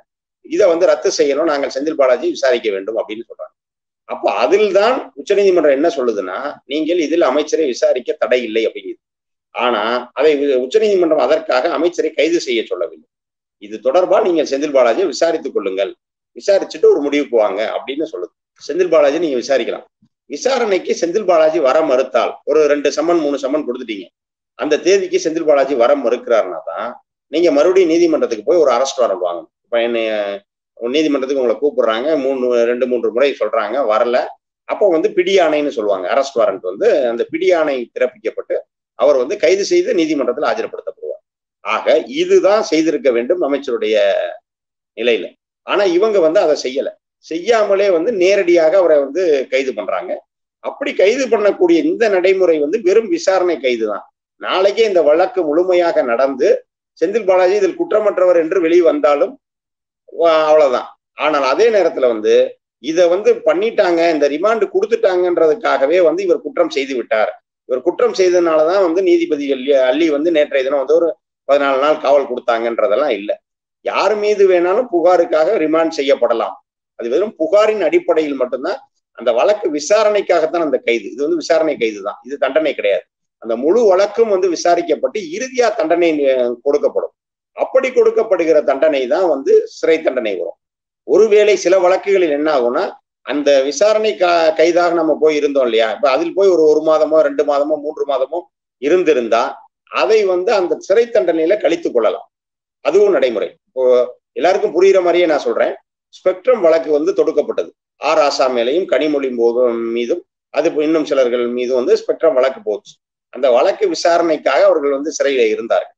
இதை வந்து ரத்து செய்யணும் நாங்கள் செந்தில் பாலாஜி விசாரிக்க வேண்டும் அப்படின்னு சொல்றாங்க அப்போ அதில் தான் உச்சநீதிமன்றம் என்ன சொல்லுதுன்னா நீங்கள் இதில் அமைச்சரை விசாரிக்க தடை இல்லை அப்படிங்கிறது ஆனா அதை உச்சநீதிமன்றம் அதற்காக அமைச்சரை கைது செய்ய சொல்லவில்லை இது தொடர்பா நீங்கள் செந்தில் பாலாஜியை விசாரித்துக் கொள்ளுங்கள் விசாரிச்சுட்டு ஒரு முடிவுக்கு வாங்க அப்படின்னு சொல்லுது செந்தில் பாலாஜி நீங்க விசாரிக்கலாம் விசாரணைக்கு செந்தில் பாலாஜி வர மறுத்தால் ஒரு ரெண்டு சம்மன் மூணு சம்மன் கொடுத்துட்டீங்க அந்த தேதிக்கு செந்தில் பாலாஜி வர மறுக்கிறாருன்னா தான் நீங்க மறுபடியும் நீதிமன்றத்துக்கு போய் ஒரு அரெஸ்ட் வாரண்ட் வாங்கணும் இப்ப என்ன நீதிமன்றத்துக்கு உங்களை கூப்பிடுறாங்க மூணு ரெண்டு மூன்று முறை சொல்றாங்க வரல அப்போ வந்து பிடியாணைன்னு சொல்லுவாங்க அரெஸ்ட் வாரண்ட் வந்து அந்த பிடியாணை பிறப்பிக்கப்பட்டு அவர் வந்து கைது செய்து நீதிமன்றத்தில் ஆஜர்படுத்தப்படுவார் ஆக இதுதான் செய்திருக்க வேண்டும் அமைச்சருடைய நிலையில ஆனா இவங்க வந்து அதை செய்யல செய்யாமலே வந்து நேரடியாக அவரை வந்து கைது பண்றாங்க அப்படி கைது பண்ணக்கூடிய இந்த நடைமுறை வந்து வெறும் விசாரணை கைது தான் நாளைக்கே இந்த வழக்கு முழுமையாக நடந்து செந்தில் பாலாஜி இதில் குற்றமற்றவர் என்று வெளியே வந்தாலும் அவ்வளவுதான் ஆனால் அதே நேரத்துல வந்து இதை வந்து பண்ணிட்டாங்க இந்த ரிமாண்டு கொடுத்துட்டாங்கன்றதுக்காகவே வந்து இவர் குற்றம் செய்து விட்டார் இவர் குற்றம் செய்ததுனாலதான் வந்து நீதிபதி அள்ளி அள்ளி வந்து நேற்றைய தினம் வந்து ஒரு பதினாலு நாள் காவல் கொடுத்தாங்கன்றதெல்லாம் இல்லை யார் மீது வேணாலும் புகாருக்காக ரிமாண்ட் செய்யப்படலாம் அது வெறும் புகாரின் அடிப்படையில் மட்டும்தான் அந்த வழக்கு விசாரணைக்காகத்தான் அந்த கைது இது வந்து விசாரணை கைது தான் இது தண்டனை கிடையாது அந்த முழு வழக்கும் வந்து விசாரிக்கப்பட்டு இறுதியா தண்டனை கொடுக்கப்படும் அப்படி கொடுக்கப்படுகிற தண்டனை தான் வந்து சிறை தண்டனை வரும் ஒருவேளை சில வழக்குகளில் என்ன ஆகும்னா அந்த விசாரணை கைதாக நம்ம போய் இருந்தோம் இல்லையா இப்ப அதில் போய் ஒரு ஒரு மாதமோ ரெண்டு மாதமோ மூன்று மாதமோ இருந்திருந்தா அதை வந்து அந்த சிறை தண்டனையில கழித்து கொள்ளலாம் அதுவும் நடைமுறை இப்போ எல்லாருக்கும் புரியுற மாதிரியே நான் சொல்றேன் ஸ்பெக்ட்ரம் வழக்கு வந்து தொடுக்கப்பட்டது ஆர் ஆசா மேலையும் கனிமொழி போதும் மீதும் அது இன்னும் சிலர்கள் மீதும் வந்து ஸ்பெக்ட்ரம் வழக்கு போச்சு அந்த வழக்கு விசாரணைக்காக அவர்கள் வந்து சிறையில இருந்தார்கள்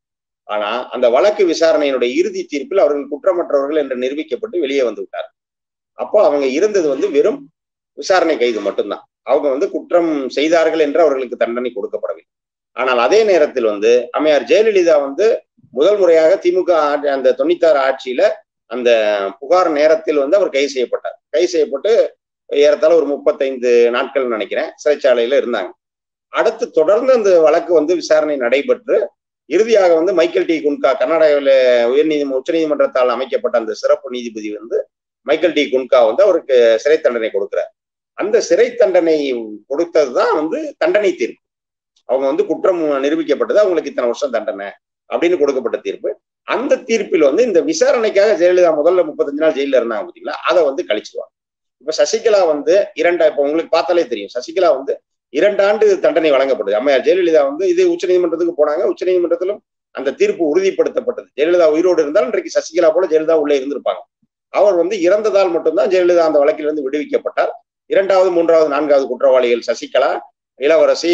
ஆனா அந்த வழக்கு விசாரணையினுடைய இறுதி தீர்ப்பில் அவர்கள் குற்றமற்றவர்கள் என்று நிரூபிக்கப்பட்டு வெளியே வந்து விட்டார் அப்போ அவங்க இருந்தது வந்து வெறும் விசாரணை கைது மட்டும்தான் அவங்க வந்து குற்றம் செய்தார்கள் என்று அவர்களுக்கு தண்டனை கொடுக்கப்படவில்லை ஆனால் அதே நேரத்தில் வந்து அம்மையார் ஜெயலலிதா வந்து முதல் முறையாக திமுக அந்த தொண்ணூத்தாறு ஆட்சியில அந்த புகார் நேரத்தில் வந்து அவர் கைது செய்யப்பட்டார் கைது செய்யப்பட்டு ஏறத்தாழ ஒரு முப்பத்தைந்து நாட்கள் நினைக்கிறேன் சிறைச்சாலையில இருந்தாங்க அடுத்து தொடர்ந்து அந்த வழக்கு வந்து விசாரணை நடைபெற்று இறுதியாக வந்து மைக்கேல் டி குன்கா கர்நாடகாவில் உயர்நீதிமன்ற உச்சநீதிமன்றத்தால் அமைக்கப்பட்ட அந்த சிறப்பு நீதிபதி வந்து மைக்கேல் டி குன்கா வந்து அவருக்கு சிறை தண்டனை கொடுக்கிறார் அந்த சிறை தண்டனை கொடுத்ததுதான் வந்து தண்டனை தீர்ப்பு அவங்க வந்து குற்றம் நிரூபிக்கப்பட்டது அவங்களுக்கு இத்தனை வருஷம் தண்டனை அப்படின்னு கொடுக்கப்பட்ட தீர்ப்பு அந்த தீர்ப்பில் வந்து இந்த விசாரணைக்காக ஜெயலலிதா முதல்ல முப்பத்தஞ்சு நாள் ஜெயில இருந்தாங்க பார்த்தீங்களா அதை வந்து கழிச்சிருவாங்க இப்ப சசிகலா வந்து இரண்டா இப்ப உங்களுக்கு பார்த்தாலே தெரியும் சசிகலா வந்து இரண்டு ஆண்டு தண்டனை வழங்கப்படுது அம்மையார் ஜெயலலிதா வந்து இது உச்சநீதிமன்றத்துக்கு போனாங்க உச்சநீதிமன்றத்திலும் அந்த தீர்ப்பு உறுதிப்படுத்தப்பட்டது ஜெயலலிதா உயிரோடு இருந்தால் இன்றைக்கு சசிகலா போல ஜெயலலிதா உள்ளே இருந்திருப்பாங்க அவர் வந்து இறந்ததால் மட்டும்தான் ஜெயலலிதா அந்த வழக்கிலிருந்து விடுவிக்கப்பட்டார் இரண்டாவது மூன்றாவது நான்காவது குற்றவாளிகள் சசிகலா இளவரசி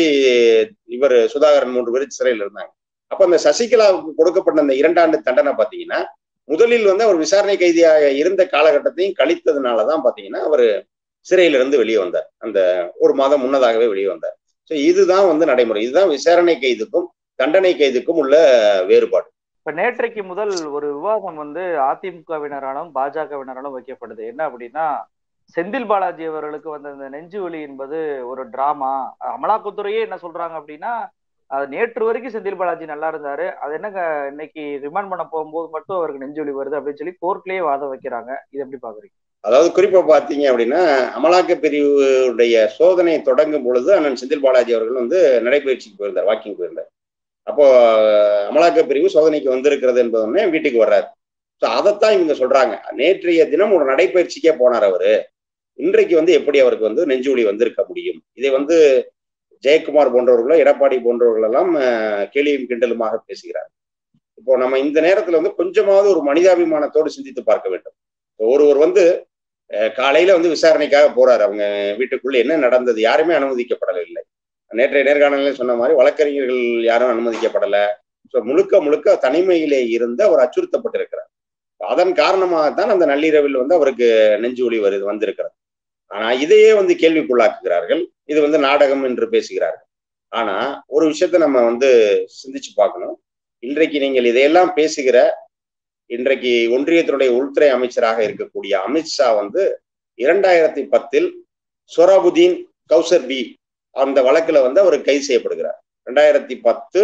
இவர் சுதாகரன் மூன்று பேர் சிறையில் இருந்தாங்க அப்ப அந்த சசிகலாவுக்கு கொடுக்கப்பட்ட அந்த இரண்டாண்டு தண்டனை பாத்தீங்கன்னா முதலில் வந்து அவர் விசாரணை கைதியாக இருந்த காலகட்டத்தையும் கழித்ததுனாலதான் பாத்தீங்கன்னா அவர் சிறையிலிருந்து வெளியே வந்தார் அந்த ஒரு மாதம் முன்னதாகவே வெளியே வந்தார் ஸோ இதுதான் வந்து நடைமுறை இதுதான் விசாரணை கைதுக்கும் தண்டனை கைதுக்கும் உள்ள வேறுபாடு இப்ப நேற்றைக்கு முதல் ஒரு விவாதம் வந்து அதிமுகவினராலும் பாஜகவினராலும் வைக்கப்படுது என்ன அப்படின்னா செந்தில் பாலாஜி அவர்களுக்கு வந்த இந்த நெஞ்சு வலி என்பது ஒரு டிராமா அமலாக்கத்துறையே என்ன சொல்றாங்க அப்படின்னா அது நேற்று வரைக்கும் செந்தில் பாலாஜி நல்லா இருந்தாரு அது என்னங்க இன்னைக்கு ரிமாண்ட் பண்ண போகும்போது மட்டும் அவருக்கு நெஞ்சு வலி வருது அப்படின்னு சொல்லி கோர்ட்லயே வாதம் வைக்கிறாங்க இது எப்படி பாக்குறீங்க அதாவது குறிப்பா பாத்தீங்க அப்படின்னா அமலாக்க பிரிவுடைய சோதனை தொடங்கும் பொழுது அண்ணன் செந்தில் பாலாஜி அவர்கள் வந்து நடைபயிற்சிக்கு போயிருந்தார் வாக்கிங் போயிருந்தார் அப்போ அமலாக்க பிரிவு சோதனைக்கு வந்திருக்கிறது என்பதுமே வீட்டுக்கு வர்றாரு ஸோ அதைத்தான் இவங்க சொல்றாங்க நேற்றைய தினம் ஒரு நடைப்பயிற்சிக்கே போனார் அவரு இன்றைக்கு வந்து எப்படி அவருக்கு வந்து நெஞ்சுவலி வந்திருக்க முடியும் இதை வந்து ஜெயக்குமார் போன்றவர்களோ எடப்பாடி போன்றவர்கள் எல்லாம் கேலியும் கிண்டலுமாக பேசுகிறார் இப்போ நம்ம இந்த நேரத்துல வந்து கொஞ்சமாவது ஒரு மனிதாபிமானத்தோடு சிந்தித்து பார்க்க வேண்டும் ஒருவர் வந்து காலையில வந்து விசாரணைக்காக போறாரு அவங்க வீட்டுக்குள்ள என்ன நடந்தது யாருமே அனுமதிக்கப்படவில்லை நேற்றைய நேர்காணல சொன்ன மாதிரி வழக்கறிஞர்கள் யாரும் அனுமதிக்கப்படலை ஸோ முழுக்க முழுக்க தனிமையிலே இருந்து அவர் அச்சுறுத்தப்பட்டிருக்கிறார் அதன் காரணமாகத்தான் அந்த நள்ளிரவில் வந்து அவருக்கு நெஞ்சு ஒளி வருது வந்திருக்கிறது ஆனா இதையே வந்து கேள்விக்குள்ளாக்குகிறார்கள் இது வந்து நாடகம் என்று பேசுகிறார்கள் ஆனா ஒரு விஷயத்த நம்ம வந்து சிந்திச்சு பார்க்கணும் இன்றைக்கு நீங்கள் இதையெல்லாம் பேசுகிற இன்றைக்கு ஒன்றியத்தினுடைய உள்துறை அமைச்சராக இருக்கக்கூடிய அமித்ஷா வந்து இரண்டாயிரத்தி பத்தில் சொராபுதீன் கௌசர் பி அந்த வழக்குல வந்து அவர் கைது செய்யப்படுகிறார் ரெண்டாயிரத்தி பத்து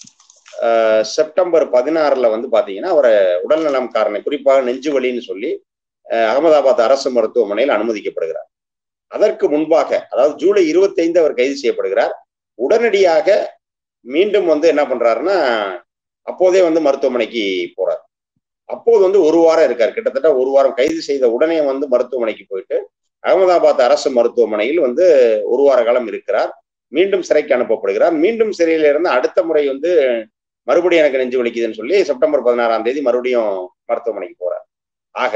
செப்டம்பர் பதினாறுல வந்து பாத்தீங்கன்னா அவரை உடல்நலம் காரணம் குறிப்பாக நெஞ்சு வலின்னு சொல்லி அகமதாபாத் அரசு மருத்துவமனையில் அனுமதிக்கப்படுகிறார் அதற்கு முன்பாக அதாவது ஜூலை இருபத்தி ஐந்து அவர் கைது செய்யப்படுகிறார் உடனடியாக மீண்டும் வந்து என்ன பண்றாருன்னா அப்போதே வந்து மருத்துவமனைக்கு போறார் அப்போது வந்து ஒரு வாரம் இருக்கார் கிட்டத்தட்ட ஒரு வாரம் கைது செய்த உடனே வந்து மருத்துவமனைக்கு போயிட்டு அகமதாபாத் அரசு மருத்துவமனையில் வந்து ஒரு வார காலம் இருக்கிறார் மீண்டும் சிறைக்கு அனுப்பப்படுகிறார் மீண்டும் சிறையில இருந்து அடுத்த முறை வந்து மறுபடியும் எனக்கு நெஞ்சு வலிக்குதுன்னு சொல்லி செப்டம்பர் பதினாறாம் தேதி மறுபடியும் மருத்துவமனைக்கு போறார் ஆக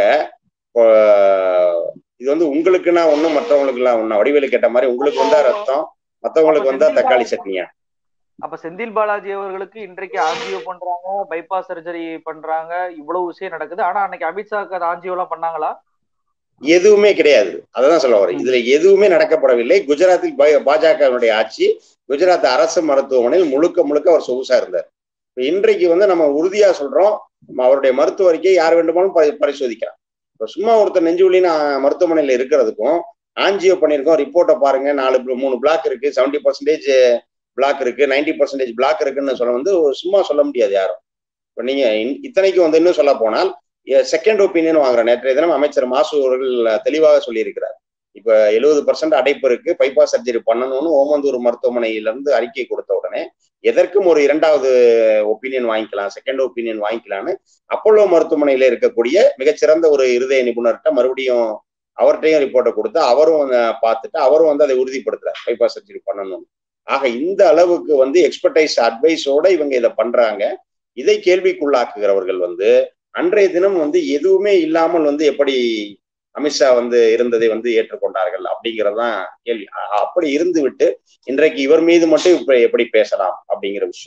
இது வந்து உங்களுக்குன்னா ஒண்ணும் மற்றவங்களுக்குலாம் ஒன்னும் வடிவேலு கேட்ட மாதிரி உங்களுக்கு வந்தா ரத்தம் மற்றவங்களுக்கு வந்தா தக்காளி சட்னியா அப்ப செந்தில் பாலாஜி அவர்களுக்கு இன்றைக்கு ஆஞ்சியோ பண்றாங்க பைபாஸ் சர்ஜரி பண்றாங்க இவ்வளவு விஷயம் நடக்குது ஆனா அன்னைக்கு அமித்ஷாக்கு அது ஆஞ்சியோ எல்லாம் பண்ணாங்களா எதுவுமே கிடையாது அததான் சொல்ல வரேன் இதுல எதுவுமே நடக்கப்படவில்லை குஜராத்தில் பாஜகவினுடைய ஆட்சி குஜராத் அரசு மருத்துவமனையில் முழுக்க முழுக்க அவர் சொகுசா இருந்தார் இன்றைக்கு வந்து நம்ம உறுதியா சொல்றோம் அவருடைய மருத்துவ அறிக்கை யார் வேண்டுமானும் பரிசோதிக்கலாம் இப்போ சும்மா ஒருத்தர் நெஞ்சுவலின்னு மருத்துவமனையில இருக்கிறதுக்கும் ஆஞ்சியோ பண்ணியிருக்கோம் ரிப்போர்ட்டை பாருங்க நாலு மூணு பிளாக் இருக்கு செவன்டி பர்சன்டேஜ் பிளாக் இருக்கு நைன்டி பர்சன்டேஜ் பிளாக் இருக்குன்னு சொல்ல வந்து சும்மா சொல்ல முடியாது யாரும் இப்போ நீங்க இத்தனைக்கும் வந்து இன்னும் சொல்ல போனால் செகண்ட் ஒப்பீனியன் வாங்குறேன் நேற்றைய தினம் அமைச்சர் மாசு அவர்கள் தெளிவாக சொல்லியிருக்கிறார் இப்ப எழுபது பர்சன்ட் அடைப்பு இருக்கு பைபாஸ் சர்ஜரி பண்ணணும்னு ஓமந்தூர் மருத்துவமனையில இருந்து அறிக்கை கொடுத்த உடனே எதற்கும் ஒரு இரண்டாவது ஒப்பீனியன் வாங்கிக்கலாம் செகண்ட் ஒப்பீனியன் வாங்கிக்கலாம்னு அப்போலோ மருத்துவமனையில இருக்கக்கூடிய மிகச்சிறந்த ஒரு இருதய நிபுணர்கிட்ட மறுபடியும் அவர்கிட்டையும் ரிப்போர்ட்டை கொடுத்து அவரும் பார்த்துட்டு அவரும் வந்து அதை உறுதிப்படுத்துறாரு பைபாஸ் சர்ஜரி பண்ணணும் ஆக இந்த அளவுக்கு வந்து எக்ஸ்பர்டைஸ் அட்வைஸோட இவங்க இதை பண்றாங்க இதை கேள்விக்குள்ளாக்குகிறவர்கள் வந்து அன்றைய தினம் வந்து எதுவுமே இல்லாமல் வந்து எப்படி அமித்ஷா வந்து இருந்ததை வந்து ஏற்றுக்கொண்டார்கள் அப்படிங்கறதுதான் கேள்வி அப்படி இருந்து விட்டு இன்றைக்கு இவர் மீது மட்டும் இப்ப எப்படி பேசலாம் அப்படிங்கிற விஷயம்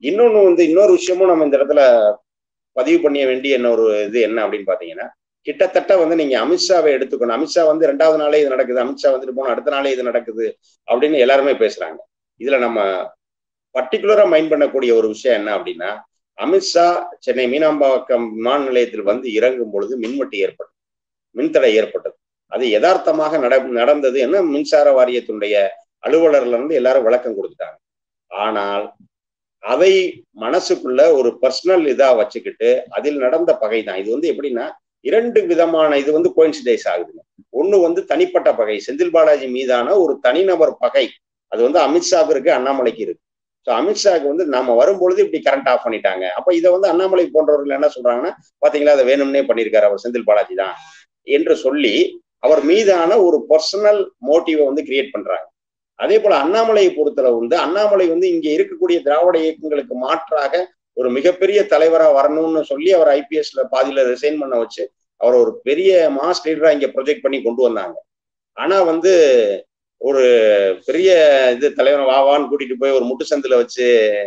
இன்னொன்னு வந்து இன்னொரு விஷயமும் நம்ம இந்த இடத்துல பதிவு பண்ண வேண்டிய இன்னொரு இது என்ன அப்படின்னு பாத்தீங்கன்னா கிட்டத்தட்ட வந்து நீங்க அமித்ஷாவை எடுத்துக்கணும் அமித்ஷா வந்து ரெண்டாவது நாளே இது நடக்குது அமித்ஷா வந்துட்டு போன அடுத்த நாளே இது நடக்குது அப்படின்னு எல்லாருமே பேசுறாங்க இதுல நம்ம பர்டிகுலரா மைண்ட் பண்ணக்கூடிய ஒரு விஷயம் என்ன அப்படின்னா அமித்ஷா சென்னை மீனாம்பாக்கம் விமான நிலையத்தில் வந்து இறங்கும் பொழுது மின்வெட்டு ஏற்பட்டது மின்தடை ஏற்பட்டது அது யதார்த்தமாக நட நடந்தது என்ன மின்சார வாரியத்தினுடைய அலுவலர்ல இருந்து எல்லாரும் விளக்கம் கொடுத்துட்டாங்க ஆனால் அதை மனசுக்குள்ள ஒரு பர்சனல் இதா வச்சுக்கிட்டு அதில் நடந்த பகை தான் இது வந்து எப்படின்னா இரண்டு விதமான இது வந்து கோயின்சிடைஸ் ஆகுதுங்க ஒண்ணு வந்து தனிப்பட்ட பகை செந்தில் பாலாஜி மீதான ஒரு தனிநபர் பகை அது வந்து அமித்ஷாவுக்கு இருக்கு அண்ணாமலைக்கு இருக்கு ஸோ அமித்ஷாவுக்கு வந்து நாம வரும்பொழுது இப்படி கரண்ட் ஆஃப் பண்ணிட்டாங்க அப்ப இதை வந்து அண்ணாமலை போன்றவர்கள் என்ன சொல்றாங்கன்னா பாத்தீங்களா அதை வேணும்னே பண்ணியிருக்காரு அவர் செந்தில் பாலாஜி தான் என்று சொல்லி அவர் மீதான ஒரு பர்சனல் மோட்டிவை வந்து கிரியேட் பண்றாங்க அதே போல அண்ணாமலையை பொறுத்தளவு வந்து அண்ணாமலை வந்து இங்க இருக்கக்கூடிய திராவிட இயக்கங்களுக்கு மாற்றாக ஒரு மிகப்பெரிய தலைவரா வரணும்னு சொல்லி அவர் ஐபிஎஸ்ல பாதியில ரிசைன் பண்ண வச்சு அவர் ஒரு பெரிய மாஸ் லீடரா இங்க ப்ரொஜெக்ட் பண்ணி கொண்டு வந்தாங்க ஆனா வந்து ஒரு பெரிய இது தலைவரை வாவான்னு கூட்டிட்டு போய் ஒரு முட்டு சந்தில வச்சு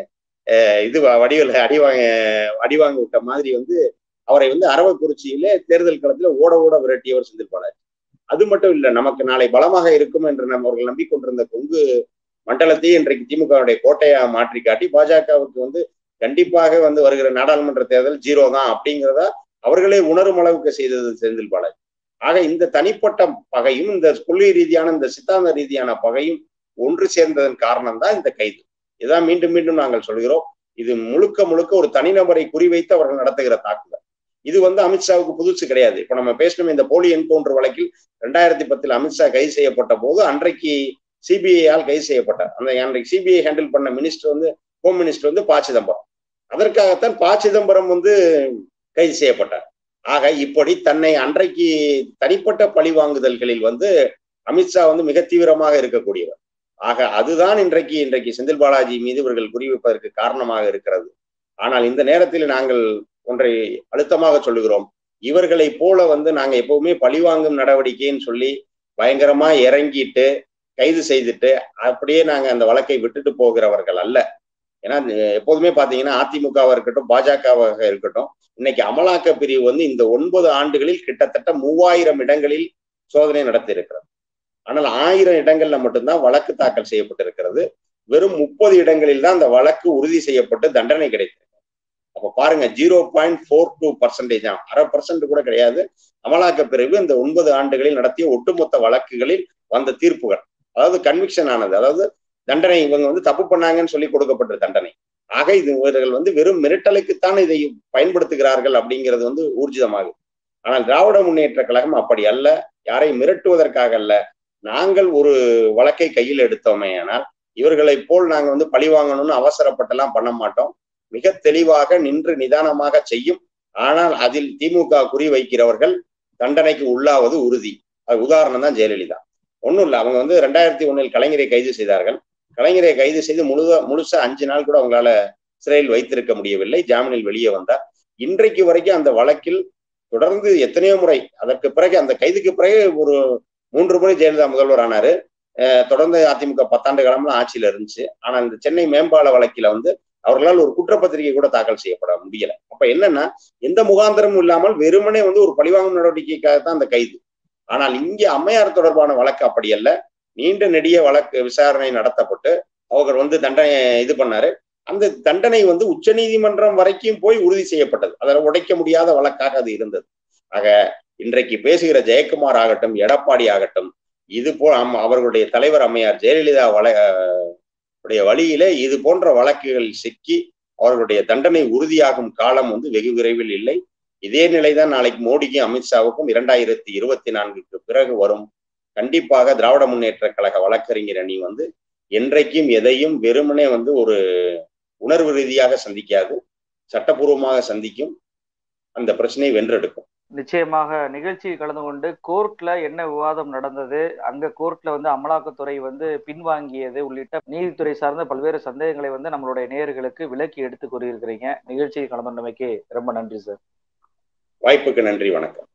இது வடிவில் அடி வாங்க அடி வாங்க விட்ட மாதிரி வந்து அவரை வந்து அரவக்குறிச்சியில தேர்தல் களத்துல ஓட ஓட விரட்டியவர் செந்தில் பாலாஜி அது மட்டும் இல்ல நமக்கு நாளை பலமாக இருக்கும் என்று நம்ம அவர்கள் நம்பிக்கொண்டிருந்த கொங்கு மண்டலத்தையே இன்றைக்கு திமுகவுடைய கோட்டையா மாற்றி காட்டி பாஜகவுக்கு வந்து கண்டிப்பாக வந்து வருகிற நாடாளுமன்ற தேர்தல் ஜீரோ தான் அப்படிங்கிறத அவர்களே உணரும் அளவுக்கு செய்தது செந்தில் பாலாஜி ஆக இந்த தனிப்பட்ட பகையும் இந்த கொள்கை ரீதியான இந்த சித்தாந்த ரீதியான பகையும் ஒன்று சேர்ந்ததன் காரணம் தான் இந்த கைது இதான் மீண்டும் மீண்டும் நாங்கள் சொல்கிறோம் இது முழுக்க முழுக்க ஒரு தனிநபரை குறிவைத்து அவர்கள் நடத்துகிற தாக்குதல் இது வந்து அமித்ஷாவுக்கு புதுசு கிடையாது இப்ப நம்ம பேசணும் இந்த போலி என்கவுண்டர் வழக்கில் ரெண்டாயிரத்தி பத்தில் அமித்ஷா கைது செய்யப்பட்ட போது அன்றைக்கு சிபிஐயால் கைது செய்யப்பட்டார் அந்த அன்றைக்கு சிபிஐ ஹேண்டில் பண்ண மினிஸ்டர் வந்து ஹோம் மினிஸ்டர் வந்து ப சிதம்பரம் அதற்காகத்தான் ப சிதம்பரம் வந்து கைது செய்யப்பட்டார் ஆக இப்படி தன்னை அன்றைக்கு தனிப்பட்ட பழி வாங்குதல்களில் வந்து அமித்ஷா வந்து மிக தீவிரமாக இருக்கக்கூடியவர் ஆக அதுதான் இன்றைக்கு இன்றைக்கு செந்தில் பாலாஜி மீது இவர்கள் குறிவைப்பதற்கு காரணமாக இருக்கிறது ஆனால் இந்த நேரத்தில் நாங்கள் ஒன்றை அழுத்தமாக சொல்லுகிறோம் இவர்களை போல வந்து நாங்க எப்பவுமே பழிவாங்கும் நடவடிக்கைன்னு சொல்லி பயங்கரமா இறங்கிட்டு கைது செய்துட்டு அப்படியே நாங்க அந்த வழக்கை விட்டுட்டு போகிறவர்கள் அல்ல ஏன்னா எப்போதுமே பாத்தீங்கன்னா அதிமுகவா இருக்கட்டும் பாஜகவாக இருக்கட்டும் இன்னைக்கு அமலாக்க பிரிவு வந்து இந்த ஒன்பது ஆண்டுகளில் கிட்டத்தட்ட மூவாயிரம் இடங்களில் சோதனை நடத்தி இருக்கிறது ஆனால் ஆயிரம் இடங்கள்ல மட்டும்தான் வழக்கு தாக்கல் செய்யப்பட்டிருக்கிறது வெறும் முப்பது இடங்களில் தான் அந்த வழக்கு உறுதி செய்யப்பட்டு தண்டனை கிடைத்திருக்கு அப்ப பாருங்க zero point four two percentage அரை பர்சன்ட் கூட கிடையாது அமலாக்க பிரிவு இந்த ஒன்பது ஆண்டுகளில் நடத்திய ஒட்டுமொத்த வழக்குகளில் வந்த தீர்ப்புகள் அதாவது கன்விக்ஷன் ஆனது அதாவது தண்டனை இவங்க வந்து தப்பு பண்ணாங்கன்னு சொல்லி கொடுக்கப்பட்ட தண்டனை ஆக இது இவர்கள் வந்து வெறும் மிரட்டலுக்குத்தான் இதை பயன்படுத்துகிறார்கள் அப்படிங்கிறது வந்து ஊர்ஜிதமாகுது ஆனால் திராவிட முன்னேற்ற கழகம் அப்படி அல்ல யாரை மிரட்டுவதற்காக அல்ல நாங்கள் ஒரு வழக்கை கையில் எடுத்தோமே ஆனால் இவர்களை போல் நாங்க வந்து பழி வாங்கணும்னு அவசரப்பட்டெல்லாம் பண்ண மாட்டோம் மிக தெளிவாக நின்று நிதானமாக செய்யும் ஆனால் அதில் திமுக குறி வைக்கிறவர்கள் தண்டனைக்கு உள்ளாவது உறுதி அது உதாரணம் தான் ஜெயலலிதா ஒன்றும் இல்லை அவங்க வந்து ரெண்டாயிரத்தி ஒன்னில் கலைஞரை கைது செய்தார்கள் கலைஞரை கைது செய்து முழுத முழுசா அஞ்சு நாள் கூட அவங்களால சிறையில் வைத்திருக்க முடியவில்லை ஜாமீனில் வெளியே வந்தார் இன்றைக்கு வரைக்கும் அந்த வழக்கில் தொடர்ந்து எத்தனையோ முறை அதற்கு பிறகு அந்த கைதுக்கு பிறகு ஒரு மூன்று முறை ஜெயலலிதா முதல்வர் ஆனாரு தொடர்ந்து அதிமுக பத்தாண்டு காலம்லாம் ஆட்சியில இருந்துச்சு ஆனா இந்த சென்னை மேம்பால வழக்கில வந்து அவர்களால் ஒரு குற்றப்பத்திரிகை கூட தாக்கல் செய்யப்பட முடியல அப்ப என்னன்னா எந்த முகாந்திரமும் இல்லாமல் வெறுமனே வந்து ஒரு பழிவாங்கும் நடவடிக்கைக்காக தான் அந்த கைது ஆனால் இங்கே அம்மையார் தொடர்பான வழக்கு அப்படி அல்ல நீண்ட நெடிய வழக்கு விசாரணை நடத்தப்பட்டு அவர் வந்து தண்டனை இது பண்ணாரு அந்த தண்டனை வந்து உச்ச நீதிமன்றம் வரைக்கும் போய் உறுதி செய்யப்பட்டது அதை உடைக்க முடியாத வழக்காக அது இருந்தது ஆக இன்றைக்கு பேசுகிற ஜெயக்குமார் ஆகட்டும் எடப்பாடி ஆகட்டும் இது போ அவர்களுடைய தலைவர் அம்மையார் ஜெயலலிதா வள உடைய வழியிலே இது போன்ற வழக்குகள் சிக்கி அவர்களுடைய தண்டனை உறுதியாகும் காலம் வந்து வெகு விரைவில் இல்லை இதே நிலைதான் நாளைக்கு மோடிக்கும் அமித்ஷாவுக்கும் இரண்டாயிரத்தி இருபத்தி நான்குக்கு பிறகு வரும் கண்டிப்பாக திராவிட முன்னேற்ற கழக வழக்கறிஞர் அணி வந்து என்றைக்கும் எதையும் வெறுமனே வந்து ஒரு உணர்வு ரீதியாக சந்திக்காது சட்டப்பூர்வமாக சந்திக்கும் அந்த பிரச்சனையை வென்றெடுக்கும் நிச்சயமாக நிகழ்ச்சியில் கலந்து கொண்டு கோர்ட்ல என்ன விவாதம் நடந்தது அங்க கோர்ட்ல வந்து அமலாக்கத்துறை வந்து பின்வாங்கியது உள்ளிட்ட நீதித்துறை சார்ந்த பல்வேறு சந்தேகங்களை வந்து நம்மளுடைய நேயர்களுக்கு விலக்கி எடுத்து கூறியிருக்கிறீங்க நிகழ்ச்சியில் கலந்து கொண்டமைக்கு ரொம்ப நன்றி சார் வாய்ப்புக்கு நன்றி வணக்கம்